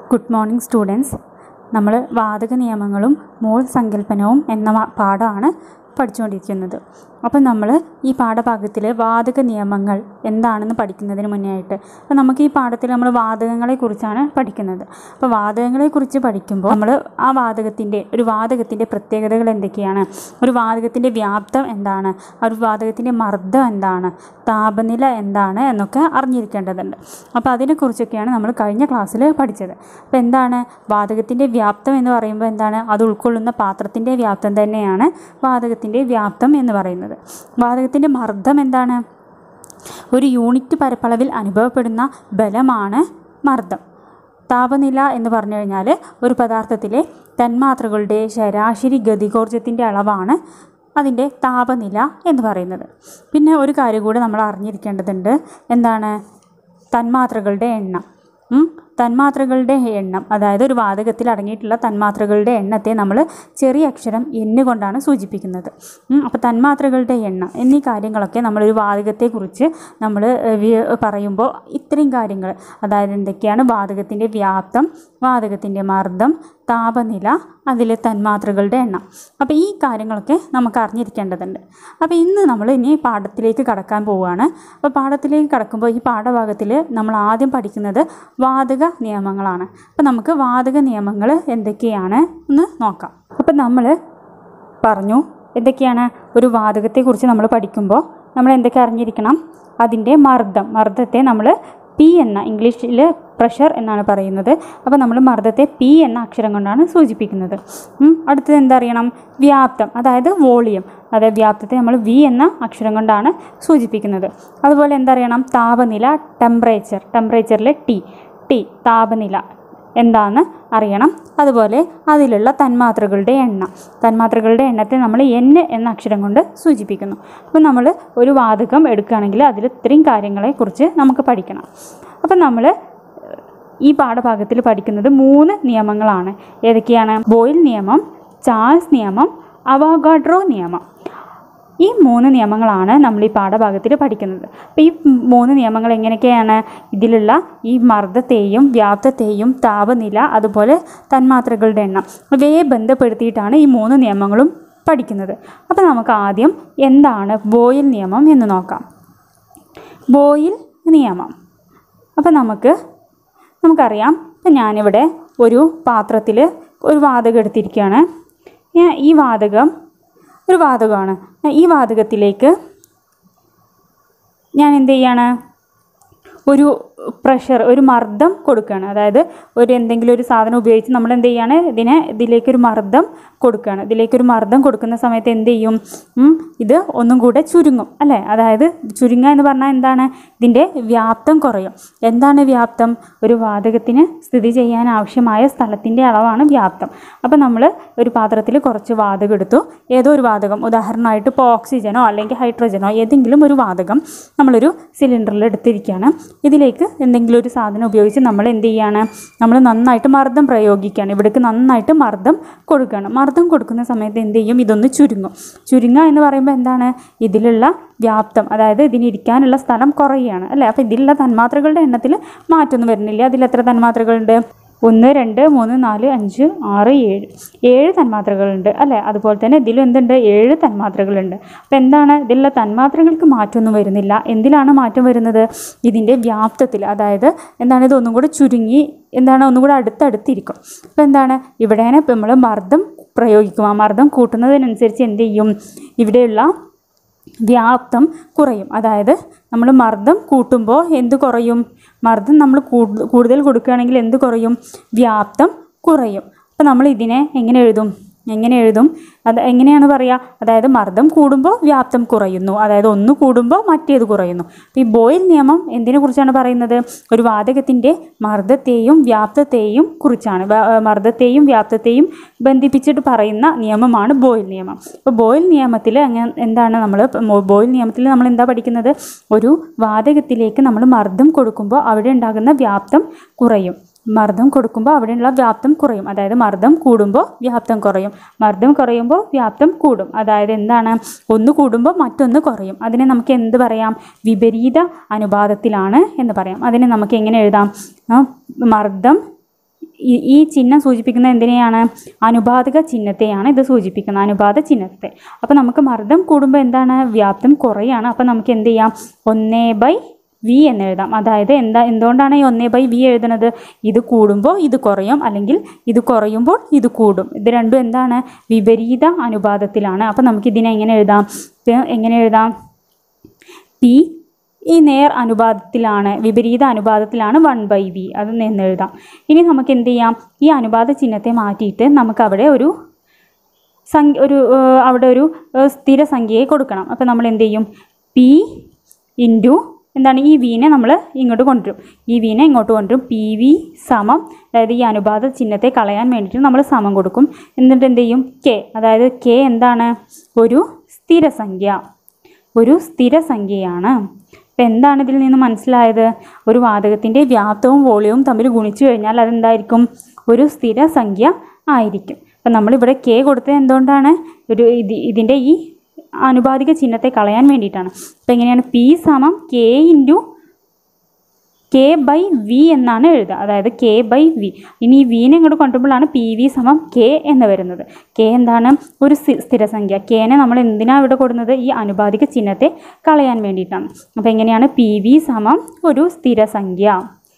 Good morning students നമ്മൾ വാതക നിയമങ്ങളും മോൾ സങ്കല്പനവും എന്ന മ- പാഠമാണ് പഠിച്ചുകൊണ്ടിരിക്കുന്നത് അപ്പം നമ്മൾ ഈ പാഠഭാഗത്തിൽ വാതക നിയമങ്ങൾ എന്താണെന്ന് പഠിക്കുന്നതിന് മുന്നേ ആയിട്ട് അപ്പോൾ നമുക്ക് ഈ പാഠത്തിൽ നമ്മൾ വാതകങ്ങളെക്കുറിച്ചാണ് പഠിക്കുന്നത് അപ്പോൾ വാതകങ്ങളെക്കുറിച്ച് പഠിക്കുമ്പോൾ നമ്മൾ ആ വാതകത്തിൻ്റെ ഒരു വാതകത്തിൻ്റെ പ്രത്യേകതകൾ എന്തൊക്കെയാണ് ഒരു വാതകത്തിൻ്റെ വ്യാപ്തം എന്താണ് ആ ഒരു വാതകത്തിൻ്റെ മർദ്ദം എന്താണ് താപനില എന്താണ് എന്നൊക്കെ അറിഞ്ഞിരിക്കേണ്ടതുണ്ട് അപ്പോൾ അതിനെക്കുറിച്ചൊക്കെയാണ് നമ്മൾ കഴിഞ്ഞ ക്ലാസ്സിൽ പഠിച്ചത് അപ്പോൾ എന്താണ് വാതകത്തിൻ്റെ വ്യാപ്തം എന്ന് പറയുമ്പോൾ എന്താണ് അത് ഉൾക്കൊള്ളുന്ന പാത്രത്തിൻ്റെ വ്യാപ്തം തന്നെയാണ് വാതകത്തിൻ്റെ വ്യാപ്തം എന്ന് പറയുന്നത് വാതകത്തിൻ്റെ മർദ്ദം എന്താണ് ഒരു യൂണിറ്റ് പരപ്പളവിൽ അനുഭവപ്പെടുന്ന ബലമാണ് മർദ്ദം താപനില എന്ന് പറഞ്ഞു കഴിഞ്ഞാൽ ഒരു പദാർത്ഥത്തിലെ തന്മാത്രകളുടെ ശരാശരി ഗതികോർജത്തിൻ്റെ അളവാണ് അതിൻ്റെ താപനില എന്ന് പറയുന്നത് പിന്നെ ഒരു കാര്യം കൂടി നമ്മൾ അറിഞ്ഞിരിക്കേണ്ടതുണ്ട് എന്താണ് തന്മാത്രകളുടെ എണ്ണം ഉം? തന്മാത്രകളുടെ എണ്ണം അതായത് ഒരു വാതകത്തിൽ അടങ്ങിയിട്ടുള്ള തന്മാത്രകളുടെ എണ്ണത്തെ നമ്മൾ ചെറിയ അക്ഷരം എന്ന് കൊണ്ടാണ് സൂചിപ്പിക്കുന്നത് അപ്പോൾ തന്മാത്രകളുടെ എണ്ണം എന്നീ കാര്യങ്ങളൊക്കെ നമ്മളൊരു വാതകത്തെക്കുറിച്ച് നമ്മൾ പറയുമ്പോൾ ഇത്രയും കാര്യങ്ങൾ അതായത് എന്തൊക്കെയാണ് വാതകത്തിൻ്റെ വ്യാപ്തം വാതകത്തിൻ്റെ മർദ്ദം താപനില അതിലെ തന്മാത്രകളുടെ എണ്ണം അപ്പോൾ ഈ കാര്യങ്ങളൊക്കെ നമുക്ക് അറിഞ്ഞിരിക്കേണ്ടതുണ്ട് അപ്പോൾ ഇന്ന് നമ്മൾ ഇനി പാഠത്തിലേക്ക് കടക്കാൻ പോവുകയാണ് അപ്പോൾ പാഠത്തിലേക്ക് കടക്കുമ്പോൾ ഈ പാഠഭാഗത്തിൽ നമ്മൾ ആദ്യം പഠിക്കുന്നത് വാതക നിയമങ്ങളാണ് അപ്പോൾ നമുക്ക് വാതക നിയമങ്ങൾ എന്തൊക്കെയാണ് എന്ന് നോക്കാം അപ്പോൾ നമ്മൾ പറഞ്ഞു എന്തൊക്കെയാണ് ഒരു വാതകത്തെക്കുറിച്ച് നമ്മൾ പഠിക്കുമ്പോൾ നമ്മൾ എന്തൊക്കെ അറിഞ്ഞിരിക്കണം അതിൻ്റെ മർദ്ദം മർദ്ദത്തെ നമ്മൾ പി എന്ന ഇംഗ്ലീഷിൽ പ്രഷർ എന്നാണ് പറയുന്നത് അപ്പോൾ നമ്മൾ മർദ്ദത്തെ പി എന്ന അക്ഷരം കൊണ്ടാണ് സൂചിപ്പിക്കുന്നത് ഉം, അടുത്തത് എന്തറിയണം വ്യാപ്തം അതായത് വോളിയം അതായത് വ്യാപ്തത്തെ നമ്മൾ വി എന്ന അക്ഷരം കൊണ്ടാണ് സൂചിപ്പിക്കുന്നത് അതുപോലെ എന്തറിയണം താപനില ടെമ്പറേച്ചർ ടെമ്പറേച്ചറിലെ ടി ടി താപനില എന്താണെന്ന് അറിയണം അതുപോലെ അതിലുള്ള തന്മാത്രകളുടെ എണ്ണം തന്മാത്രകളുടെ എണ്ണത്തെ നമ്മൾ എൻ എന്ന അക്ഷരം കൊണ്ട് സൂചിപ്പിക്കുന്നു അപ്പോൾ നമ്മൾ ഒരു വാതകം എടുക്കുകയാണെങ്കിൽ അതിൽ ഇത്രയും കാര്യങ്ങളെക്കുറിച്ച് നമുക്ക് പഠിക്കണം അപ്പം നമ്മൾ ഈ പാഠഭാഗത്തിൽ പഠിക്കുന്നത് മൂന്ന് നിയമങ്ങളാണ് ഏതൊക്കെയാണ് ബോയിൽ നിയമം ചാൾസ് നിയമം അവഗാഡ്രോ നിയമം ഈ മൂന്ന് നിയമങ്ങളാണ് നമ്മൾ ഈ പാഠഭാഗത്തിൽ പഠിക്കുന്നത് അപ്പോൾ ഈ മൂന്ന് നിയമങ്ങൾ എങ്ങനെയൊക്കെയാണ് ഇതിലുള്ള ഈ മർദ്ദത്തെയും വ്യാപ്തത്തെയും താപനില അതുപോലെ തന്മാത്രകളുടെ എണ്ണം ഇവയെ ബന്ധപ്പെടുത്തിയിട്ടാണ് ഈ മൂന്ന് നിയമങ്ങളും പഠിക്കുന്നത് അപ്പോൾ നമുക്ക് ആദ്യം എന്താണ് ബോയിൽ നിയമം എന്ന് നോക്കാം ബോയിൽ നിയമം അപ്പോൾ നമുക്ക് നമുക്കറിയാം ഇപ്പം ഞാനിവിടെ ഒരു പാത്രത്തിൽ ഒരു വാതകം എടുത്തിരിക്കുകയാണ് ഞാൻ ഈ വാതകം ഒരു വാതകമാണ് ഈ വാതകത്തിലേക്ക് ഞാൻ എന്ത് ചെയ്യാണ് ഒരു പ്രഷർ ഒരു മർദ്ദം കൊടുക്കുകയാണ് അതായത് ഒരു എന്തെങ്കിലും ഒരു സാധനം ഉപയോഗിച്ച് നമ്മൾ എന്ത് ചെയ്യാണ് ഇതിനെ ഇതിലേക്കൊരു മർദ്ദം കൊടുക്കുകയാണ് ഇതിലേക്കൊരു മർദ്ദം കൊടുക്കുന്ന സമയത്ത് എന്ത് ചെയ്യും ഉം, ഇത് ഒന്നും കൂടെ ചുരുങ്ങും അല്ലേ അതായത് ചുരുങ്ങുക എന്ന് പറഞ്ഞാൽ എന്താണ് ഇതിൻ്റെ വ്യാപ്തം കുറയും എന്താണ് വ്യാപ്തം ഒരു വാതകത്തിന് സ്ഥിതി ചെയ്യാൻ ആവശ്യമായ സ്ഥലത്തിൻ്റെ അളവാണ് വ്യാപ്തം അപ്പോൾ നമ്മൾ ഒരു പാത്രത്തിൽ കുറച്ച് വാതകം എടുത്തു ഏതോ ഒരു വാതകം ഉദാഹരണമായിട്ട് ഇപ്പോൾ ഓക്സിജനോ അല്ലെങ്കിൽ ഹൈഡ്രജനോ ഏതെങ്കിലും ഒരു വാതകം നമ്മളൊരു സിലിണ്ടറിൽ എടുത്തിരിക്കുകയാണ് ഇതിലേക്ക് എന്തെങ്കിലും ഒരു സാധനം ഉപയോഗിച്ച് നമ്മൾ എന്ത് ചെയ്യാണ് നമ്മൾ നന്നായിട്ട് മർദ്ദം പ്രയോഗിക്കുകയാണ് ഇവിടേക്ക് നന്നായിട്ട് മർദ്ദം കൊടുക്കുകയാണ് മർദ്ദം കൊടുക്കുന്ന സമയത്ത് എന്ത് ചെയ്യും ഇതൊന്ന് ചുരുങ്ങും ചുരുങ്ങുക എന്ന് പറയുമ്പോൾ എന്താണ് ഇതിലുള്ള വ്യാപ്തം അതായത് ഇതിനിരിക്കാനുള്ള സ്ഥലം കുറയുകയാണ് അല്ലേ അപ്പോൾ ഇതിലുള്ള തന്മാത്രകളുടെ എണ്ണത്തിൽ മാറ്റമൊന്നും വരുന്നില്ല അതിൽ എത്ര തന്മാത്രകളുണ്ട് ഒന്ന് രണ്ട് മൂന്ന് നാല് അഞ്ച് ആറ് ഏഴ് ഏഴ് തന്മാത്രകളുണ്ട് അല്ലേ അതുപോലെ തന്നെ ഇതിലും എന്തുണ്ട് ഏഴ് തന്മാത്രകളുണ്ട് അപ്പോൾ എന്താണ് ഇതിലുള്ള തന്മാത്രകൾക്ക് മാറ്റമൊന്നും വരുന്നില്ല എന്തിലാണ് മാറ്റം വരുന്നത് ഇതിൻ്റെ വ്യാപ്തത്തിൽ അതായത് എന്താണ് ഇതൊന്നും കൂടെ ചുരുങ്ങി എന്താണ് ഒന്നും കൂടെ അടുത്തടുത്തിരിക്കും അപ്പോൾ എന്താണ് ഇവിടെയാണ് ഇപ്പം നമ്മൾ മർദ്ദം പ്രയോഗിക്കും ആ മർദ്ദം കൂട്ടുന്നതിനനുസരിച്ച് എന്ത് ചെയ്യും ഇവിടെയുള്ള വ്യാപ്തം കുറയും അതായത് നമ്മൾ മർദ്ദം കൂട്ടുമ്പോൾ എന്ത് കുറയും മർദ്ദം നമ്മൾ കൂടു- കൂടുതൽ കൊടുക്കുകയാണെങ്കിൽ എന്ത് കുറയും വ്യാപ്തം കുറയും അപ്പോൾ നമ്മൾ ഇതിനെ എങ്ങനെ എഴുതും എങ്ങനെ എഴുതും അത് എങ്ങനെയാണ് പറയുക അതായത് മർദ്ദം കൂടുമ്പോൾ വ്യാപ്തം കുറയുന്നു അതായത് ഒന്ന് കൂടുമ്പോൾ മറ്റേത് കുറയുന്നു അപ്പോൾ ഈ ബോയിൽ നിയമം എന്തിനെ കുറിച്ചാണ് പറയുന്നത് ഒരു വാതകത്തിൻ്റെ മർദ്ദത്തെയും വ്യാപ്തത്തെയും കുറിച്ചാണ് വ- മർദ്ദത്തെയും വ്യാപ്തത്തെയും ബന്ധിപ്പിച്ചിട്ട് പറയുന്ന നിയമമാണ് ബോയിൽ നിയമം അപ്പോൾ ബോയിൽ നിയമത്തിൽ അങ്ങനെ എന്താണ് നമ്മൾ ബോയിൽ നിയമത്തിൽ നമ്മൾ എന്താ പഠിക്കുന്നത് ഒരു വാതകത്തിലേക്ക് നമ്മൾ മർദ്ദം കൊടുക്കുമ്പോൾ അവിടെ ഉണ്ടാകുന്ന വ്യാപ്തം കുറയും മർദ്ദം കൊടുക്കുമ്പോൾ അവിടെയുള്ള വ്യാപ്തം കുറയും അതായത് മർദ്ദം കൂടുമ്പോൾ വ്യാപ്തം കുറയും മർദ്ദം കുറയുമ്പോൾ വ്യാപ്തം കൂടും അതായത് എന്താണ് ഒന്ന് കൂടുമ്പോൾ മറ്റൊന്ന് കുറയും അതിനെ നമുക്ക് എന്ത് പറയാം വിപരീത അനുപാതത്തിലാണ് എന്ന് പറയാം അതിനെ നമുക്ക് എങ്ങനെ എഴുതാം ആ, മർദ്ദം ഈ- ഈ ചിഹ്നം സൂചിപ്പിക്കുന്നത് എന്തിനെയാണ് അനുപാതക ചിഹ്നത്തെയാണ് ഇത് സൂചിപ്പിക്കുന്നത് അനുപാത ചിഹ്നത്തെ അപ്പോൾ നമുക്ക് മർദ്ദം കൂടുമ്പോൾ എന്താണ് വ്യാപ്തം കുറയാണ് അപ്പോൾ നമുക്ക് എന്ത് ചെയ്യാം ഒന്നേ ബൈ വി എന്ന് എഴുതാം അതായത് എന്താ എന്തുകൊണ്ടാണ് ഈ ഒന്നേ ബൈ വി എഴുതുന്നത് ഇത് കൂടുമ്പോൾ ഇത് കുറയും അല്ലെങ്കിൽ ഇത് കുറയുമ്പോൾ ഇത് കൂടും ഇത് രണ്ടും എന്താണ് വിപരീത അനുപാതത്തിലാണ് അപ്പോൾ നമുക്ക് ഇതിനെ എങ്ങനെ എഴുതാം ഇത് എങ്ങനെ എഴുതാം പി ഈ നേർ അനുപാതത്തിലാണ് വിപരീത അനുപാതത്തിലാണ് വൺ ബൈ വി അത് നിന്ന് എഴുതാം ഇനി നമുക്ക് എന്ത് ചെയ്യാം ഈ അനുപാത ചിഹ്നത്തെ മാറ്റിയിട്ട് നമുക്ക് അവിടെ ഒരു സംഖ്യ ഒരു ഏഹ്, അവിടെ ഒരു ഏഹ്, സ്ഥിര സംഖ്യയെ കൊടുക്കണം അപ്പോൾ നമ്മൾ എന്ത് ചെയ്യും പി ഇൻറ്റു എന്താണ് ഈ വീനെ നമ്മൾ ഇങ്ങോട്ട് കൊണ്ടുവരും ഈ വീനെ ഇങ്ങോട്ട് കൊണ്ടുവരും പി വി സമം അതായത് ഈ അനുപാത ചിഹ്നത്തെ കളയാൻ വേണ്ടിയിട്ട് നമ്മൾ സമം കൊടുക്കും എന്നിട്ട് എന്ത് ചെയ്യും കെ അതായത് കെ എന്താണ് ഒരു സ്ഥിരസംഖ്യ ഒരു സ്ഥിരസംഖ്യയാണ് അപ്പം എന്താണ് ഇതിൽ നിന്ന് മനസ്സിലായത് ഒരു വാതകത്തിൻ്റെ വ്യാപ്തവും വോളിയവും തമ്മിൽ ഗുണിച്ചു കഴിഞ്ഞാൽ അതെന്തായിരിക്കും ഒരു സ്ഥിരസംഖ്യ ആയിരിക്കും അപ്പം നമ്മളിവിടെ കെ കൊടുത്തത് എന്തുകൊണ്ടാണ് ഒരു ഇത് ഇതിൻ്റെ ഈ ആനുപാതിക ചിഹ്നത്തെ കളയാൻ വേണ്ടിയിട്ടാണ് അപ്പം എങ്ങനെയാണ് പി സമം K into K by V എന്നാണ് എഴുതുക അതായത് കെ ബൈ വി ഇനി ഈ വീനെ ഇങ്ങോട്ട് കൊണ്ടുപോകുമ്പോഴാണ് പി വി സമം കെ എന്ന് വരുന്നത് കെ എന്താണ് ഒരു സ്ഥി- സ്ഥിരസംഖ്യ കെനെ നമ്മൾ എന്തിനാണ് ഇവിടെ കൊടുക്കുന്നത് ഈ അനുപാതിക ചിഹ്നത്തെ കളയാൻ വേണ്ടിയിട്ടാണ് അപ്പോൾ എങ്ങനെയാണ് പി വി സമം ഒരു സ്ഥിരസംഖ്യ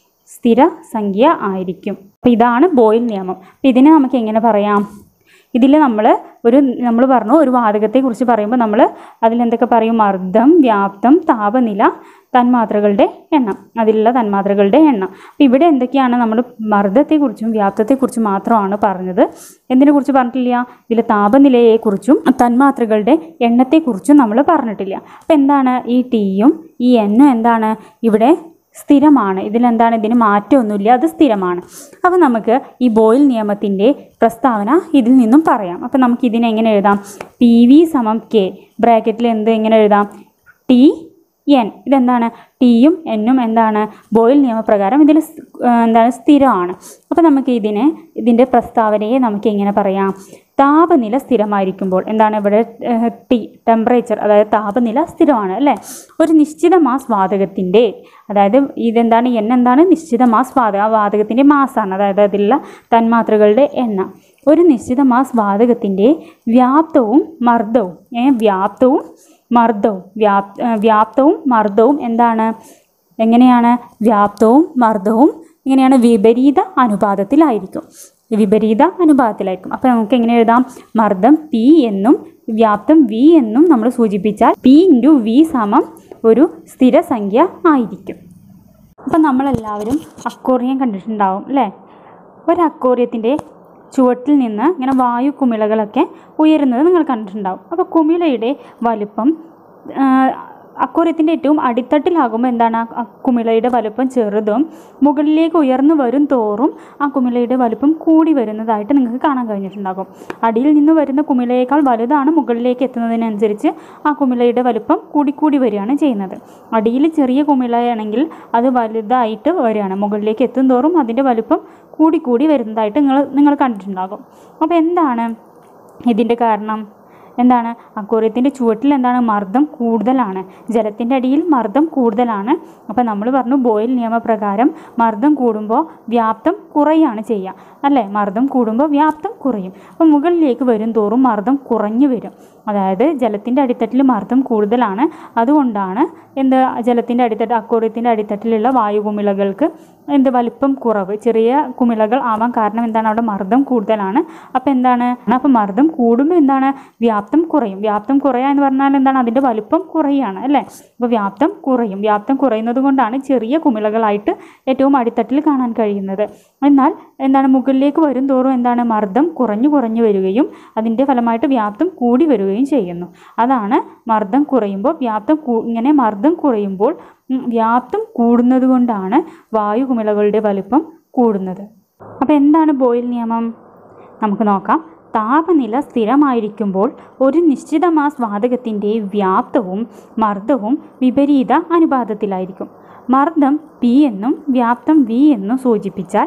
സ്ഥിരസംഖ്യ ആയിരിക്കും അപ്പോൾ ഇതാണ് ബോയിൽ നിയമം അപ്പോൾ ഇതിനെ നമുക്ക് എങ്ങനെ പറയാം ഇതിൽ നമ്മൾ ഒരു നമ്മൾ പറഞ്ഞു ഒരു വാതകത്തെക്കുറിച്ച് പറയുമ്പോൾ നമ്മൾ അതിലെന്തൊക്കെ പറയും മർദ്ദം വ്യാപ്തം താപനില തന്മാത്രകളുടെ എണ്ണം അതിലുള്ള തന്മാത്രകളുടെ എണ്ണം അപ്പോൾ ഇവിടെ എന്തൊക്കെയാണ് നമ്മൾ മർദ്ദത്തെക്കുറിച്ചും വ്യാപ്തത്തെക്കുറിച്ചും മാത്രമാണ് പറഞ്ഞത് എന്തിനെക്കുറിച്ച് പറഞ്ഞിട്ടില്ല ഇതിൽ താപനിലയെക്കുറിച്ചും തന്മാത്രകളുടെ എണ്ണത്തെക്കുറിച്ചും നമ്മൾ പറഞ്ഞിട്ടില്ല അപ്പോൾ എന്താണ് ഈ ടീയും ഈ എന്നും എന്താണ് ഇവിടെ സ്ഥിരമാണ് ഇതിലെന്താണ് ഇതിന് മാറ്റമൊന്നുമില്ല അത് സ്ഥിരമാണ് അപ്പോൾ നമുക്ക് ഈ ബോയിൽ നിയമത്തിൻ്റെ പ്രസ്താവന ഇതിൽ നിന്നും പറയാം അപ്പോൾ നമുക്ക് ഇതിനെ എങ്ങനെ എഴുതാം പി വി സമം കെ ബ്രാക്കറ്റിൽ എന്ത് എങ്ങനെ എഴുതാം ടി എൻ ഇതെന്താണ് ടിയും എന്നും എന്താണ് ബോയിൽ നിയമപ്രകാരം ഇതിൽ സ്- ആ, എന്താണ് സ്ഥിരമാണ് അപ്പോൾ നമുക്ക് ഇതിനെ ഇതിൻ്റെ പ്രസ്താവനയെ നമുക്ക് എങ്ങനെ പറയാം താപനില സ്ഥിരമായിരിക്കുമ്പോൾ എന്താണ് ഇവിടെ ഏഹ്, ടി ടെമ്പറേച്ചർ അതായത് താപനില സ്ഥിരമാണ് അല്ലേ ഒരു നിശ്ചിത മാസ് വാതകത്തിൻ്റെ അതായത് ഇതെന്താണ് എൻ എന്താണ് നിശ്ചിത മാസ് വാതക ആ വാതകത്തിൻ്റെ മാസാണ് അതായത് അതിലുള്ള തന്മാത്രകളുടെ എണ്ണം ഒരു നിശ്ചിത മാസ് വാതകത്തിൻ്റെ വ്യാപ്തവും മർദ്ദവും ഏ, വ്യാപ്തവും മർദ്ദവും വ്യാപ് ഏ, വ്യാപ്തവും മർദ്ദവും എന്താണ് എങ്ങനെയാണ് വ്യാപ്തവും മർദ്ദവും ഇങ്ങനെയാണ് വിപരീത അനുപാതത്തിലായിരിക്കും വിപരീത അനുപാതത്തിലായിരിക്കും അപ്പോൾ നമുക്ക് എങ്ങനെ എഴുതാം മർദ്ദം പി എന്നും വ്യാപ്തം വി എന്നും നമ്മൾ സൂചിപ്പിച്ചാൽ പി ഇൻറ്റു വി സമം ഒരു സ്ഥിരസംഖ്യ ആയിരിക്കും അപ്പം നമ്മളെല്ലാവരും അക്കോറിയം കണ്ടിട്ടുണ്ടാവും അല്ലേ ഒരു അക്കോറിയത്തിൻ്റെ ചുവട്ടിൽ നിന്ന് ഇങ്ങനെ വായു കുമിളകളൊക്കെ ഉയരുന്നത് നിങ്ങൾ കണ്ടിട്ടുണ്ടാവും അപ്പോൾ കുമിളയുടെ വലിപ്പം ആ, അക്കോറിയത്തിൻ്റെ ഏറ്റവും അടിത്തട്ടിലാകുമ്പോൾ എന്താണ് ആ ആ കുമിളയുടെ വലുപ്പം ചെറുതും മുകളിലേക്ക് ഉയർന്നു വരും തോറും ആ കുമിളയുടെ വലുപ്പം കൂടി വരുന്നതായിട്ട് നിങ്ങൾക്ക് കാണാൻ കഴിഞ്ഞിട്ടുണ്ടാകും അടിയിൽ നിന്ന് വരുന്ന കുമിളയേക്കാൾ വലുതാണ് മുകളിലേക്ക് എത്തുന്നതിനനുസരിച്ച് ആ കുമിളയുടെ വലുപ്പം കൂടിക്കൂടി വരികയാണ് ചെയ്യുന്നത് അടിയിൽ ചെറിയ കുമിളയാണെങ്കിൽ അത് വലുതായിട്ട് വരികയാണ് മുകളിലേക്ക് എത്തും തോറും അതിൻ്റെ വലുപ്പം കൂടിക്കൂടി വരുന്നതായിട്ട് നിങ്ങൾ നിങ്ങൾ കണ്ടിട്ടുണ്ടാകും അപ്പോൾ എന്താണ് ഇതിൻ്റെ കാരണം എന്താണ് അക്വേറിയത്തിൻ്റെ ചുവട്ടിൽ എന്താണ് മർദ്ദം കൂടുതലാണ് ജലത്തിൻ്റെ അടിയിൽ മർദ്ദം കൂടുതലാണ് അപ്പോൾ നമ്മൾ പറഞ്ഞു ബോയിൽ നിയമപ്രകാരം മർദ്ദം കൂടുമ്പോൾ വ്യാപ്തം കുറയാണ് ചെയ്യുക അല്ലേ മർദ്ദം കൂടുമ്പോൾ വ്യാപ്തം കുറയും അപ്പോൾ മുകളിലേക്ക് വരും തോറും മർദ്ദം കുറഞ്ഞു വരും അതായത് ജലത്തിൻ്റെ അടിത്തട്ടിൽ മർദ്ദം കൂടുതലാണ് അതുകൊണ്ടാണ് എന്ത് ജലത്തിൻ്റെ അടിത്തട്ട് അക്വേറിയത്തിൻ്റെ അടിത്തട്ടിലുള്ള വായുകുമിളകൾക്ക് എന്ത് വലിപ്പം കുറവ് ചെറിയ കുമിളകൾ ആവാൻ കാരണം എന്താണ് അവിടെ മർദ്ദം കൂടുതലാണ് അപ്പോൾ എന്താണ് അപ്പോൾ മർദ്ദം കൂടുമ്പോൾ എന്താണ് വ്യാപ്തം കുറയും വ്യാപ്തം കുറയുക എന്ന് പറഞ്ഞാൽ എന്താണ് അതിൻ്റെ വലിപ്പം കുറയുകയാണ് അല്ലേ അപ്പോൾ വ്യാപ്തം കുറയും വ്യാപ്തം കുറയുന്നത് കൊണ്ടാണ് ചെറിയ കുമിളകളായിട്ട് ഏറ്റവും അടിത്തട്ടിൽ കാണാൻ കഴിയുന്നത് എന്നാൽ എന്താണ് മുകളിലേക്ക് വരും തോറും എന്താണ് മർദ്ദം കുറഞ്ഞു കുറഞ്ഞു വരികയും അതിൻ്റെ ഫലമായിട്ട് വ്യാപ്തം കൂടി വരികയും ചെയ്യുന്നു അതാണ് മർദ്ദം കുറയുമ്പോൾ വ്യാപ്തം കൂ- ഇങ്ങനെ മർദ്ദം കുറയുമ്പോൾ ഉം, വ്യാപ്തം കൂടുന്നത് കൊണ്ടാണ് വായുകുമിളകളുടെ വലുപ്പം കൂടുന്നത് അപ്പോൾ എന്താണ് ബോയിൽ നിയമം നമുക്ക് നോക്കാം താപനില സ്ഥിരമായിരിക്കുമ്പോൾ ഒരു നിശ്ചിത മാസ് വാതകത്തിൻ്റെ വ്യാപ്തവും മർദ്ദവും വിപരീത അനുപാതത്തിലായിരിക്കും മർദ്ദം പി എന്നും വ്യാപ്തം വി എന്നും സൂചിപ്പിച്ചാൽ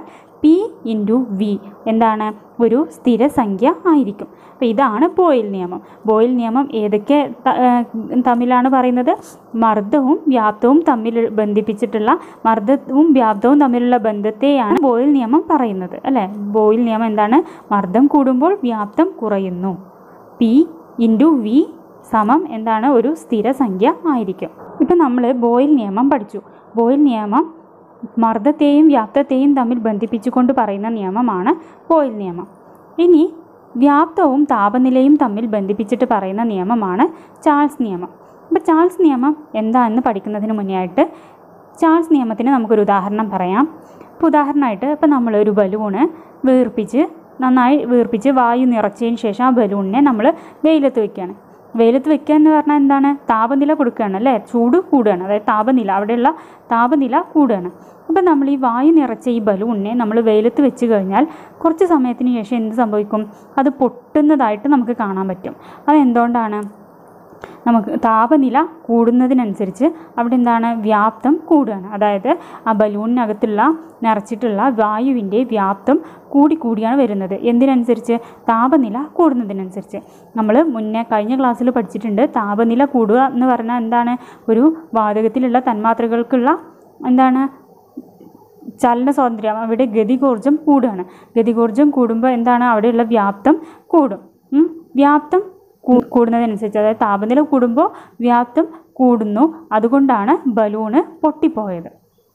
പി ഇൻറ്റു വി എന്താണ് ഒരു സ്ഥിരസംഖ്യ ആയിരിക്കും അപ്പോൾ ഇതാണ് ബോയിൽ നിയമം ബോയിൽ നിയമം ഏതൊക്കെ ത- ഏഹ് തമ്മിലാണ് പറയുന്നത് മർദ്ദവും വ്യാപ്തവും തമ്മിൽ ബന്ധിപ്പിച്ചിട്ടുള്ള മർദ്ദവും വ്യാപ്തവും തമ്മിലുള്ള ബന്ധത്തെയാണ് ബോയിൽ നിയമം പറയുന്നത് അല്ലേ ബോയിൽ നിയമം എന്താണ് മർദ്ദം കൂടുമ്പോൾ വ്യാപ്തം കുറയുന്നു പി ഇൻറ്റു വി സമം എന്താണ് ഒരു സ്ഥിരസംഖ്യ ആയിരിക്കും ഇപ്പം നമ്മൾ ബോയിൽ നിയമം പഠിച്ചു ബോയിൽ നിയമം മർദ്ദത്തെയും വ്യാപ്തത്തെയും തമ്മിൽ ബന്ധിപ്പിച്ചുകൊണ്ട് പറയുന്ന നിയമമാണ് ബോയിൽ നിയമം ഇനി വ്യാപ്തവും താപനിലയും തമ്മിൽ ബന്ധിപ്പിച്ചിട്ട് പറയുന്ന നിയമമാണ് ചാൾസ് നിയമം അപ്പോൾ ചാൾസ് നിയമം എന്താണെന്ന് പഠിക്കുന്നതിന് മുന്നേ ആയിട്ട് ചാൾസ് നിയമത്തിന് നമുക്കൊരു ഉദാഹരണം പറയാം ഇപ്പോൾ ഉദാഹരണമായിട്ട് ഇപ്പോൾ നമ്മളൊരു ബലൂണ് വീർപ്പിച്ച് നന്നായി വീർപ്പിച്ച് വായു നിറച്ചതിന് ശേഷം ആ ബലൂണിനെ നമ്മൾ വെയിലത്ത് വെക്കുകയാണ് വെയിലത്ത് വെക്കുക എന്ന് പറഞ്ഞാൽ എന്താണ് താപനില കൊടുക്കുകയാണ് അല്ലേ ചൂട് കൂടുകയാണ് അതായത് താപനില അവിടെയുള്ള താപനില കൂടുകയാണ് അപ്പം നമ്മൾ ഈ വായു നിറച്ച ഈ ബലൂണിനെ നമ്മൾ വെയിലത്ത് വെച്ച് കഴിഞ്ഞാൽ കുറച്ച് സമയത്തിന് ശേഷം എന്ത് സംഭവിക്കും അത് പൊട്ടുന്നതായിട്ട് നമുക്ക് കാണാൻ പറ്റും അതെന്തുകൊണ്ടാണ് നമുക്ക് താപനില കൂടുന്നതിനനുസരിച്ച് അവിടെ എന്താണ് വ്യാപ്തം കൂടുകയാണ് അതായത് ആ ബലൂണിനകത്തുള്ള നിറച്ചിട്ടുള്ള വായുവിൻ്റെ വ്യാപ്തം കൂടി കൂടിയാണ് വരുന്നത് എന്തിനനുസരിച്ച് താപനില കൂടുന്നതിനനുസരിച്ച് നമ്മൾ മുന്നേ കഴിഞ്ഞ ക്ലാസ്സിൽ പഠിച്ചിട്ടുണ്ട് താപനില കൂടുക എന്ന് പറഞ്ഞാൽ എന്താണ് ഒരു വാതകത്തിലുള്ള തന്മാത്രകൾക്കുള്ള എന്താണ് ചലന സ്വാതന്ത്ര്യം അവിടെ ഗതികോർജം കൂടുകയാണ് ഗതികോർജം കൂടുമ്പോൾ എന്താണ് അവിടെയുള്ള വ്യാപ്തം കൂടും ഉം. വ്യാപ്തം കൂ- കൂടുന്നതിനനുസരിച്ച് അതായത് താപനില കൂടുമ്പോൾ വ്യാപ്തം കൂടുന്നു അതുകൊണ്ടാണ് ബലൂണ് പൊട്ടിപ്പോയത്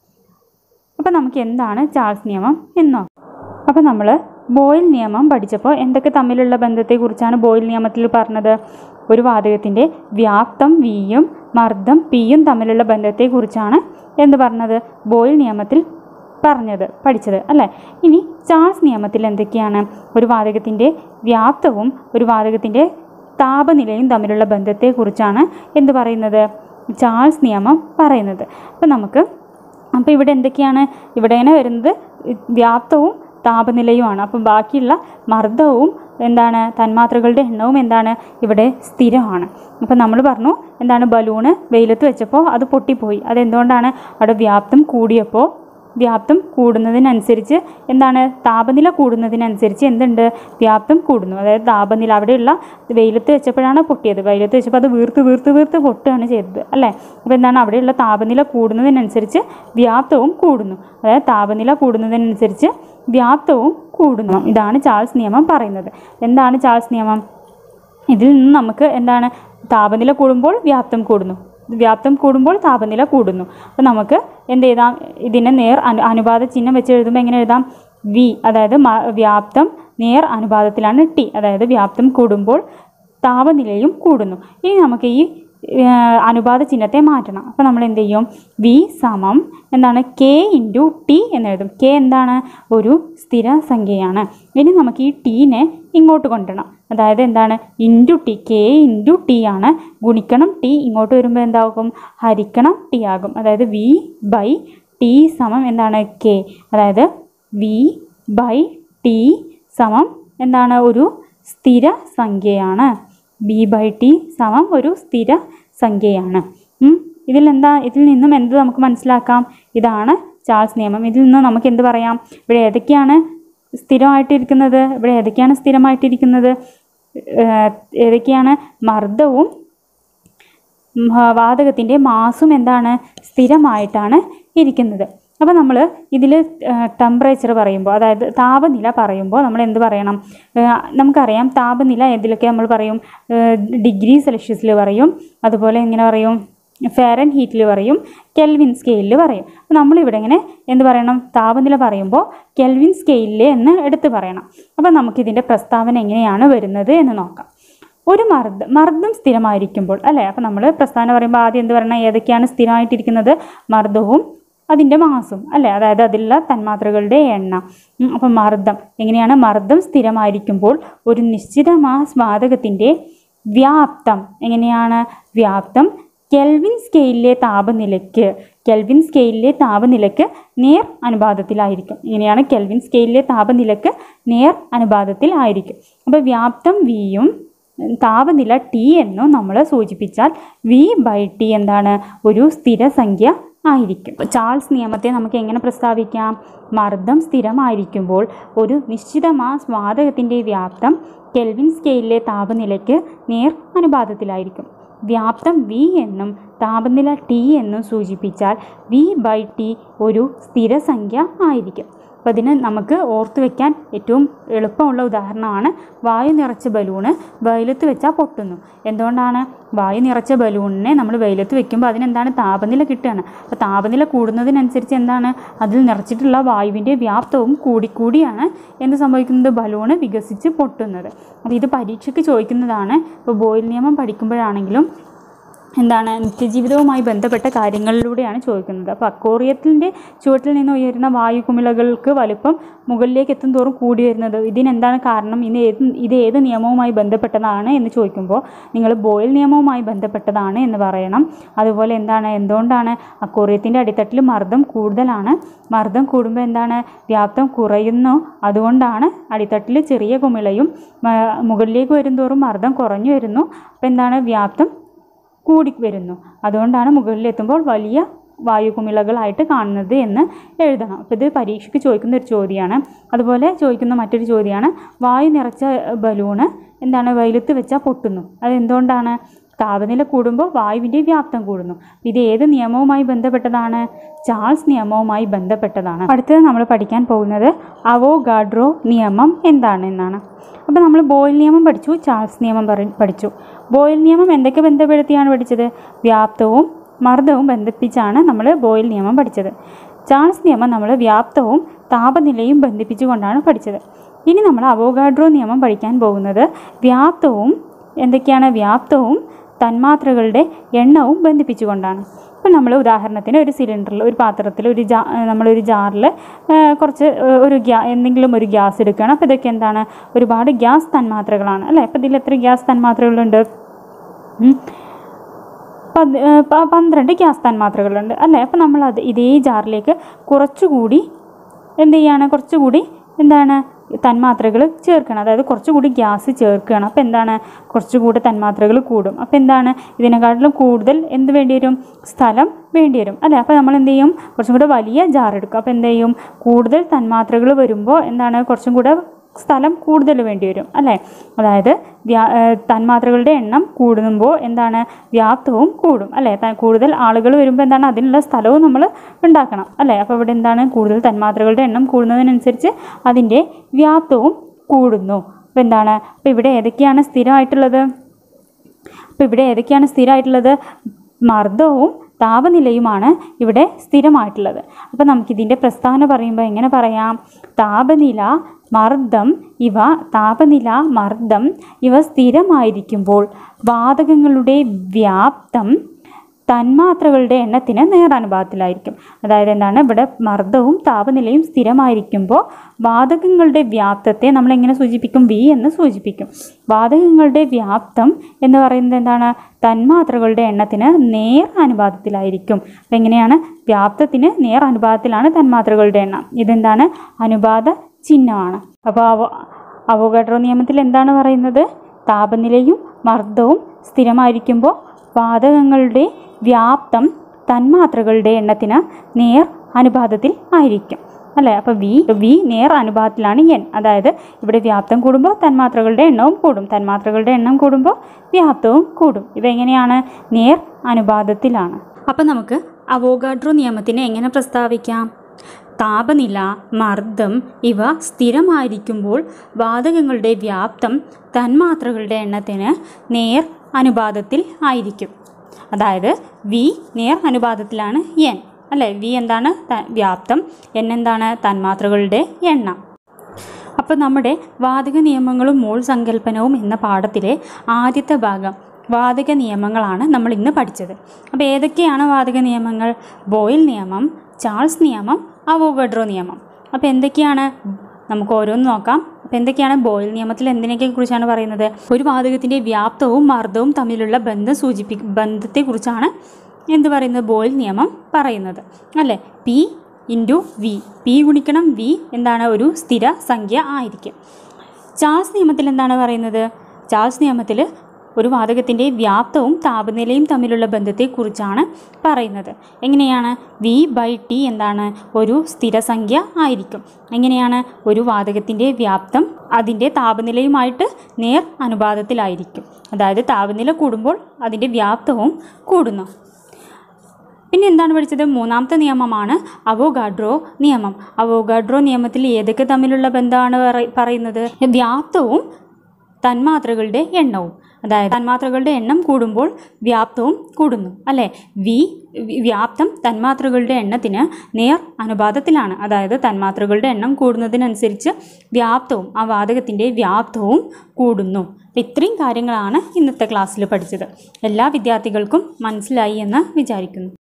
അപ്പോൾ നമുക്ക് എന്താണ് ചാൾസ് നിയമം എന്നോ അപ്പോൾ നമ്മൾ ബോയിൽ നിയമം പഠിച്ചപ്പോൾ എന്തൊക്കെ തമ്മിലുള്ള ബന്ധത്തെക്കുറിച്ചാണ് ബോയിൽ നിയമത്തിൽ പറഞ്ഞത് ഒരു വാതകത്തിൻ്റെ വ്യാപ്തം വിയും മർദ്ദം പിയും തമ്മിലുള്ള ബന്ധത്തെക്കുറിച്ചാണ് എന്ത് പറഞ്ഞത് ബോയിൽ നിയമത്തിൽ പറഞ്ഞത് പഠിച്ചത് അല്ലേ ഇനി ചാൾസ് നിയമത്തിൽ എന്തൊക്കെയാണ് ഒരു വാതകത്തിൻ്റെ വ്യാപ്തവും ഒരു വാതകത്തിൻ്റെ താപനിലയും തമ്മിലുള്ള ബന്ധത്തെക്കുറിച്ചാണ് എന്ത് പറയുന്നത് ചാൾസ് നിയമം പറയുന്നത് അപ്പം നമുക്ക് അപ്പോൾ ഇവിടെ എന്തൊക്കെയാണ് ഇവിടെ ഇങ്ങനെ വരുന്നത് വ്യാപ്തവും താപനിലയുമാണ് അപ്പം ബാക്കിയുള്ള മർദ്ദവും എന്താണ് തന്മാത്രകളുടെ എണ്ണവും എന്താണ് ഇവിടെ സ്ഥിരമാണ് അപ്പം നമ്മൾ പറഞ്ഞു എന്താണ് ബലൂണ് വെയിലത്ത് വെച്ചപ്പോൾ അത് പൊട്ടിപ്പോയി അതെന്തുകൊണ്ടാണ് അവിടെ വ്യാപ്തം കൂടിയപ്പോൾ വ്യാപ്തം കൂടുന്നതിനനുസരിച്ച് എന്താണ് താപനില കൂടുന്നതിനനുസരിച്ച് എന്തുണ്ട് വ്യാപ്തം കൂടുന്നു അതായത് താപനില അവിടെയുള്ള വെയിലത്ത് വെച്ചപ്പോഴാണ് പൊട്ടിയത് വെയിലത്ത് വെച്ചപ്പോൾ അത് വീർത്ത് വീർത്ത് വീർത്ത് പൊട്ടുകയാണ് ചെയ്തത് അല്ലേ അപ്പോൾ എന്താണ് അവിടെയുള്ള താപനില കൂടുന്നതിനനുസരിച്ച് വ്യാപ്തവും കൂടുന്നു അതായത് താപനില കൂടുന്നതിനനുസരിച്ച് വ്യാപ്തവും കൂടുന്നു ഇതാണ് ചാൾസ് നിയമം പറയുന്നത് എന്താണ് ചാൾസ് നിയമം ഇതിൽ നിന്ന് നമുക്ക് എന്താണ് താപനില കൂടുമ്പോൾ വ്യാപ്തം കൂടുന്നു വ്യാപ്തം കൂടുമ്പോൾ താപനില കൂടുന്നു അപ്പോൾ നമുക്ക് എന്ത് എഴുതാം ഇതിനെ നേർ അനു അനുപാത ചിഹ്നം വെച്ച് എഴുതുമ്പോൾ എങ്ങനെ എഴുതാം വി അതായത് മ- വ്യാപ്തം നേർ അനുപാതത്തിലാണ് ടി അതായത് വ്യാപ്തം കൂടുമ്പോൾ താപനിലയും കൂടുന്നു ഇനി നമുക്ക് ഈ ഏഹ്, അനുപാത ചിഹ്നത്തെ മാറ്റണം അപ്പോൾ നമ്മൾ എന്ത് ചെയ്യും വി സമം എന്താണ് കെ ഇൻറ്റു ടി എന്ന് എഴുതും കെ എന്താണ് ഒരു സ്ഥിര സംഖ്യയാണ് ഇനി നമുക്ക് ഈ ടീനെ ഇങ്ങോട്ട് കൊണ്ടുവരണം അതായത് എന്താണ് into T K into T ആണ് ഗുണിക്കണം ടി ഇങ്ങോട്ട് വരുമ്പോൾ എന്താകും ഹരിക്കണം ടി ആകും അതായത് വി ബൈ ടി സമം എന്താണ് കെ അതായത് വി ബൈ ടി സമം എന്താണ് ഒരു സ്ഥിര സംഖ്യയാണ് ബി ബൈ ടി സമം ഒരു സ്ഥിര സംഖ്യയാണ് ഉം. ഇതിൽ എന്താ ഇതിൽ നിന്നും എന്ത് നമുക്ക് മനസ്സിലാക്കാം ഇതാണ് ചാൾസ് നിയമം ഇതിൽ നിന്ന് നമുക്ക് എന്ത് പറയാം ഇവിടെ ഏതൊക്കെയാണ് സ്ഥിരമായിട്ടിരിക്കുന്നത് ഇവിടെ ഏതൊക്കെയാണ് സ്ഥിരമായിട്ടിരിക്കുന്നത് ഏഹ് ഏതൊക്കെയാണ് മർദ്ദവും ഉം, ആ, വാതകത്തിൻ്റെ മാസും എന്താണ് സ്ഥിരമായിട്ടാണ് ഇരിക്കുന്നത് അപ്പോൾ നമ്മൾ ഇതിൽ ടെമ്പറേച്ചർ പറയുമ്പോൾ അതായത് താപനില പറയുമ്പോൾ നമ്മൾ എന്ത് പറയണം ഏഹ് നമുക്കറിയാം താപനില ഏതിലൊക്കെ നമ്മൾ പറയും ഡിഗ്രി സെൽഷ്യസിൽ പറയും അതുപോലെ എങ്ങനെ പറയും ഫാരൻ ഹീറ്റിൽ പറയും കെൽവിൻ സ്കെയിലിൽ പറയും അപ്പോൾ നമ്മളിവിടെ ഇങ്ങനെ എന്ത് പറയണം താപനില പറയുമ്പോൾ കെൽവിൻ സ്കെയിലിൽ എന്ന് എടുത്ത് പറയണം അപ്പോൾ നമുക്കിതിൻ്റെ പ്രസ്താവന എങ്ങനെയാണ് വരുന്നത് എന്ന് നോക്കാം ഒരു മർദ്ദം മർദ്ദം സ്ഥിരമായിരിക്കുമ്പോൾ അല്ലേ അപ്പോൾ നമ്മൾ പ്രസ്ഥാനം പറയുമ്പോൾ ആദ്യം എന്ത് പറയണം ഏതൊക്കെയാണ് സ്ഥിരമായിട്ടിരിക്കുന്നത് മർദ്ദവും അതിൻ്റെ മാസും അല്ലേ അതായത് അതിലുള്ള തന്മാത്രകളുടെ എണ്ണം ഉം, അപ്പോൾ മർദ്ദം എങ്ങനെയാണ് മർദ്ദം സ്ഥിരമായിരിക്കുമ്പോൾ ഒരു നിശ്ചിത മാസ് വാതകത്തിൻ്റെ വ്യാപ്തം എങ്ങനെയാണ് വ്യാപ്തം കെൽവിൻ സ്കെയിലിലെ താപനിലയ്ക്ക് കെൽവിൻ സ്കെയിലിലെ താപനിലയ്ക്ക് നേർ അനുപാതത്തിലായിരിക്കും ഇങ്ങനെയാണ് കെൽവിൻ സ്കെയിലിലെ താപനിലയ്ക്ക് നേർ അനുപാതത്തിൽ ആയിരിക്കും അപ്പോൾ വ്യാപ്തം വിയും താപനില ടി എന്നും നമ്മൾ സൂചിപ്പിച്ചാൽ വി ബൈ ടി എന്താണ് ഒരു സ്ഥിരസംഖ്യ ആയിരിക്കും ചാൾസ് നിയമത്തെ നമുക്ക് എങ്ങനെ പ്രസ്താവിക്കാം മർദ്ദം സ്ഥിരമായിരിക്കുമ്പോൾ ഒരു നിശ്ചിത മാസ് വാതകത്തിൻ്റെ വ്യാപ്തം കെൽവിൻ സ്കെയിലിലെ താപനിലയ്ക്ക് നേർ അനുപാതത്തിലായിരിക്കും വ്യാപ്തം വി എന്നും താപനില ടി എന്നും സൂചിപ്പിച്ചാൽ വി ബൈ ടി ഒരു സ്ഥിരസംഖ്യ ആയിരിക്കും അപ്പോൾ ഇതിന് നമുക്ക് ഓർത്തു വെക്കാൻ ഏറ്റവും എളുപ്പമുള്ള ഉദാഹരണമാണ് വായു നിറച്ച ബലൂണ് വെയിലത്ത് വെച്ചാൽ പൊട്ടുന്നു എന്തുകൊണ്ടാണ് വായു നിറച്ച ബലൂണിനെ നമ്മൾ വെയിലത്ത് വെക്കുമ്പോൾ അതിനെന്താണ് താപനില കിട്ടുകയാണ് അപ്പോൾ താപനില കൂടുന്നതിനനുസരിച്ച് എന്താണ് അതിൽ നിറച്ചിട്ടുള്ള വായുവിൻ്റെ വ്യാപ്തവും കൂടിക്കൂടിയാണ് എന്ത് സംഭവിക്കുന്നത് ബലൂണ് വികസിച്ച് പൊട്ടുന്നത് അപ്പോൾ ഇത് പരീക്ഷയ്ക്ക് ചോദിക്കുന്നതാണ് ഇപ്പോൾ ബോയിൽ നിയമം പഠിക്കുമ്പോഴാണെങ്കിലും എന്താണ് നിത്യജീവിതവുമായി ബന്ധപ്പെട്ട കാര്യങ്ങളിലൂടെയാണ് ചോദിക്കുന്നത് അപ്പോൾ അക്കോറിയത്തിൻ്റെ ചുവട്ടിൽ നിന്ന് ഉയരുന്ന വായു കുമിളകൾക്ക് വലുപ്പം മുകളിലേക്ക് എത്തും തോറും കൂടി വരുന്നത് ഇതിനെന്താണ് കാരണം ഇത് ഏത് ഇത് ഏത് നിയമവുമായി ബന്ധപ്പെട്ടതാണ് എന്ന് ചോദിക്കുമ്പോൾ നിങ്ങൾ ബോയിൽ നിയമവുമായി ബന്ധപ്പെട്ടതാണ് എന്ന് പറയണം അതുപോലെ എന്താണ് എന്തുകൊണ്ടാണ് അക്കോറിയത്തിൻ്റെ അടിത്തട്ടിൽ മർദ്ദം കൂടുതലാണ് മർദ്ദം കൂടുമ്പോൾ എന്താണ് വ്യാപ്തം കുറയുന്നു അതുകൊണ്ടാണ് അടിത്തട്ടിൽ ചെറിയ കുമിളയും മ- മുകളിലേക്ക് വരുംതോറും മർദ്ദം കുറഞ്ഞു വരുന്നു അപ്പോൾ എന്താണ് വ്യാപ്തം കൂടി വരുന്നു അതുകൊണ്ടാണ് മുകളിലെത്തുമ്പോൾ വലിയ വായുകുമിളകളായിട്ട് കാണുന്നത് എന്ന് എഴുതണം അപ്പോൾ ഇത് പരീക്ഷയ്ക്ക് ചോദിക്കുന്ന ഒരു ചോദ്യമാണ് അതുപോലെ ചോദിക്കുന്ന മറ്റൊരു ചോദ്യമാണ് വായു നിറച്ച ബലൂണ് എന്താണ് വെയിലത്ത് വെച്ചാൽ പൊട്ടുന്നു അതെന്തുകൊണ്ടാണ് താപനില കൂടുമ്പോൾ വായുവിൻ്റെ വ്യാപ്തം കൂടുന്നു ഇത് ഏത് നിയമവുമായി ബന്ധപ്പെട്ടതാണ് ചാൾസ് നിയമവുമായി ബന്ധപ്പെട്ടതാണ് അടുത്തത് നമ്മൾ പഠിക്കാൻ പോകുന്നത് അവോഗാഡ്രോ നിയമം എന്താണ് എന്നാണ് അപ്പോൾ നമ്മൾ ബോയിൽ നിയമം പഠിച്ചു ചാൾസ് നിയമം പറ- പഠിച്ചു ബോയിൽ നിയമം എന്തൊക്കെ ബന്ധപ്പെടുത്തിയാണ് പഠിച്ചത് വ്യാപ്തവും മർദ്ദവും ബന്ധിപ്പിച്ചാണ് നമ്മൾ ബോയിൽ നിയമം പഠിച്ചത് ചാൾസ് നിയമം നമ്മൾ വ്യാപ്തവും താപനിലയും ബന്ധിപ്പിച്ചുകൊണ്ടാണ് പഠിച്ചത് ഇനി നമ്മൾ അവോഗാഡ്രോ നിയമം പഠിക്കാൻ പോകുന്നത് വ്യാപ്തവും എന്തൊക്കെയാണ് വ്യാപ്തവും തന്മാത്രകളുടെ എണ്ണവും ബന്ധിപ്പിച്ചുകൊണ്ടാണ് ഇപ്പം നമ്മൾ ഉദാഹരണത്തിന് ഒരു സിലിണ്ടറിൽ ഒരു പാത്രത്തിൽ ഒരു ജാ നമ്മളൊരു ജാറിൽ കുറച്ച് ഏഹ്, ഒരു ഗ്യാ എന്തെങ്കിലും ഒരു ഗ്യാസ് എടുക്കുകയാണ് അപ്പോൾ ഇതൊക്കെ എന്താണ് ഒരുപാട് ഗ്യാസ് തന്മാത്രകളാണ് അല്ലേ അപ്പോൾ ഇതിൽ എത്ര ഗ്യാസ് തന്മാത്രകളുണ്ട് ഉം. പത് ഏഹ് പ- പന്ത്രണ്ട് ഗ്യാസ് തന്മാത്രകളുണ്ട് അല്ലേ അപ്പോൾ നമ്മൾ അത് ഇതേ ജാറിലേക്ക് കുറച്ചുകൂടി എന്ത് ചെയ്യാണ് കുറച്ചുകൂടി എന്താണ് തന്മാത്രകൾ ചേർക്കണം അതായത് കുറച്ചുകൂടി ഗ്യാസ് ചേർക്കുകയാണ് അപ്പോൾ എന്താണ് കുറച്ചുകൂടി തന്മാത്രകൾ കൂടും അപ്പോൾ എന്താണ് ഇതിനെക്കാട്ടിലും കൂടുതൽ എന്ത് വേണ്ടി വരും സ്ഥലം വേണ്ടി വരും അല്ലേ അപ്പോൾ നമ്മൾ എന്ത് ചെയ്യും കുറച്ചും കൂടെ വലിയ ജാർ എടുക്കും അപ്പോൾ എന്ത് ചെയ്യും കൂടുതൽ തന്മാത്രകൾ വരുമ്പോൾ എന്താണ് കുറച്ചും കൂടെ സ്ഥലം കൂടുതൽ വേണ്ടി വരും അല്ലേ അതായത് വ്യാ ഏഹ് തന്മാത്രകളുടെ എണ്ണം കൂടുമ്പോൾ എന്താണ് വ്യാപ്തവും കൂടും അല്ലേ ത- കൂടുതൽ ആളുകൾ വരുമ്പോൾ എന്താണ് അതിനുള്ള സ്ഥലവും നമ്മൾ ഉണ്ടാക്കണം അല്ലേ അപ്പോൾ ഇവിടെ എന്താണ് കൂടുതൽ തന്മാത്രകളുടെ എണ്ണം കൂടുന്നതിനനുസരിച്ച് അതിൻ്റെ വ്യാപ്തവും കൂടുന്നു അപ്പോൾ എന്താണ് അപ്പോൾ ഇവിടെ ഏതൊക്കെയാണ് സ്ഥിരമായിട്ടുള്ളത് അപ്പോൾ ഇവിടെ ഏതൊക്കെയാണ് സ്ഥിരമായിട്ടുള്ളത് മർദ്ദവും താപനിലയുമാണ് ഇവിടെ സ്ഥിരമായിട്ടുള്ളത് അപ്പോൾ നമുക്കിതിൻ്റെ പ്രസ്താവന പറയുമ്പോൾ എങ്ങനെ പറയാം താപനില മർദ്ദം ഇവ താപനില മർദ്ദം ഇവ സ്ഥിരമായിരിക്കുമ്പോൾ വാതകങ്ങളുടെ വ്യാപ്തം തന്മാത്രകളുടെ എണ്ണത്തിന് നേരാനുപാതത്തിലായിരിക്കും അതായത് എന്താണ് ഇവിടെ മർദ്ദവും താപനിലയും സ്ഥിരമായിരിക്കുമ്പോൾ വാതകങ്ങളുടെ വ്യാപ്തത്തെ നമ്മൾ എങ്ങനെ സൂചിപ്പിക്കും വി എന്ന് സൂചിപ്പിക്കും വാതകങ്ങളുടെ വ്യാപ്തം എന്ന് പറയുന്നത് എന്താണ് തന്മാത്രകളുടെ എണ്ണത്തിന് നേർ അനുപാതത്തിലായിരിക്കും അപ്പം എങ്ങനെയാണ് വ്യാപ്തത്തിന് നേർ അനുപാതത്തിലാണ് തന്മാത്രകളുടെ എണ്ണം ഇതെന്താണ് അനുപാത ചിഹ്നമാണ് അപ്പോൾ അവ അവോഗാഡ്രോ നിയമത്തിൽ എന്താണ് പറയുന്നത് താപനിലയും മർദ്ദവും സ്ഥിരമായിരിക്കുമ്പോൾ വാതകങ്ങളുടെ വ്യാപ്തം തന്മാത്രകളുടെ എണ്ണത്തിന് നേർ അനുപാതത്തിൽ ആയിരിക്കും അല്ലേ അപ്പോൾ വി വി നേർ അനുപാതത്തിലാണ് എൻ അതായത് ഇവിടെ വ്യാപ്തം കൂടുമ്പോൾ തന്മാത്രകളുടെ എണ്ണവും കൂടും തന്മാത്രകളുടെ എണ്ണം കൂടുമ്പോൾ വ്യാപ്തവും കൂടും ഇതെങ്ങനെയാണ് നേർ അനുപാതത്തിലാണ് അപ്പം നമുക്ക് അവോഗാഡ്രോ നിയമത്തിനെ എങ്ങനെ പ്രസ്താവിക്കാം താപനില മർദ്ദം ഇവ സ്ഥിരമായിരിക്കുമ്പോൾ വാതകങ്ങളുടെ വ്യാപ്തം തന്മാത്രകളുടെ എണ്ണത്തിന് നേർ അനുപാതത്തിൽ ആയിരിക്കും അതായത് വി നേർ അനുപാതത്തിലാണ് എൻ അല്ലേ വി എന്താണ് ത- വ്യാപ്തം എൻ എന്താണ് തന്മാത്രകളുടെ എണ്ണം അപ്പോൾ നമ്മുടെ വാതക നിയമങ്ങളും മോൾ സങ്കല്പനവും എന്ന പാഠത്തിലെ ആദ്യത്തെ ഭാഗം വാതക നിയമങ്ങളാണ് നമ്മൾ ഇന്ന് പഠിച്ചത് അപ്പോൾ ഏതൊക്കെയാണ് വാതക നിയമങ്ങൾ ബോയിൽ നിയമം ചാൾസ് നിയമം അവോഗഡ്രോ നിയമം അപ്പോൾ എന്തൊക്കെയാണ് നമുക്ക് ഓരോന്ന് നോക്കാം അപ്പോൾ എന്തൊക്കെയാണ് ബോയിൽ നിയമത്തിൽ എന്തിനൊക്കെ കുറിച്ചാണ് പറയുന്നത് ഒരു വാതകത്തിൻ്റെ വ്യാപ്തവും മർദ്ദവും തമ്മിലുള്ള ബന്ധം സൂചിപ്പി ബന്ധത്തെക്കുറിച്ചാണ് എന്ത് പറയുന്നത് ബോയിൽ നിയമം പറയുന്നത് അല്ലേ പി ഇൻറ്റു വി പി ഗുണിക്കണം വി എന്താണ് ഒരു സ്ഥിര സംഖ്യ ആയിരിക്കും ചാൾസ് നിയമത്തിൽ എന്താണ് പറയുന്നത് ചാൾസ് നിയമത്തിൽ ഒരു വാതകത്തിൻ്റെ വ്യാപ്തവും താപനിലയും തമ്മിലുള്ള ബന്ധത്തെക്കുറിച്ചാണ് പറയുന്നത് എങ്ങനെയാണ് വി ബൈ ടി എന്താണ് ഒരു സ്ഥിരസംഖ്യ ആയിരിക്കും എങ്ങനെയാണ് ഒരു വാതകത്തിൻ്റെ വ്യാപ്തം അതിൻ്റെ താപനിലയുമായിട്ട് നേർ അനുപാതത്തിലായിരിക്കും അതായത് താപനില കൂടുമ്പോൾ അതിൻ്റെ വ്യാപ്തവും കൂടുന്നു പിന്നെ എന്താണ് പഠിച്ചത് മൂന്നാമത്തെ നിയമമാണ് അവോഗാഡ്രോ നിയമം അവോഗാഡ്രോ നിയമത്തിൽ ഏതൊക്കെ തമ്മിലുള്ള ബന്ധമാണ് പറ- പറയുന്നത് വ്യാപ്തവും തന്മാത്രകളുടെ എണ്ണവും അതായത് തന്മാത്രകളുടെ എണ്ണം കൂടുമ്പോൾ വ്യാപ്തവും കൂടുന്നു അല്ലേ വി വി- വ്യാപ്തം തന്മാത്രകളുടെ എണ്ണത്തിന് നേർ അനുപാതത്തിലാണ് അതായത് തന്മാത്രകളുടെ എണ്ണം കൂടുന്നതിനനുസരിച്ച് വ്യാപ്തവും ആ വാതകത്തിൻ്റെ വ്യാപ്തവും കൂടുന്നു അപ്പം ഇത്രയും കാര്യങ്ങളാണ് ഇന്നത്തെ ക്ലാസ്സിൽ പഠിച്ചത് എല്ലാ വിദ്യാർത്ഥികൾക്കും മനസ്സിലായി എന്ന് വിചാരിക്കുന്നു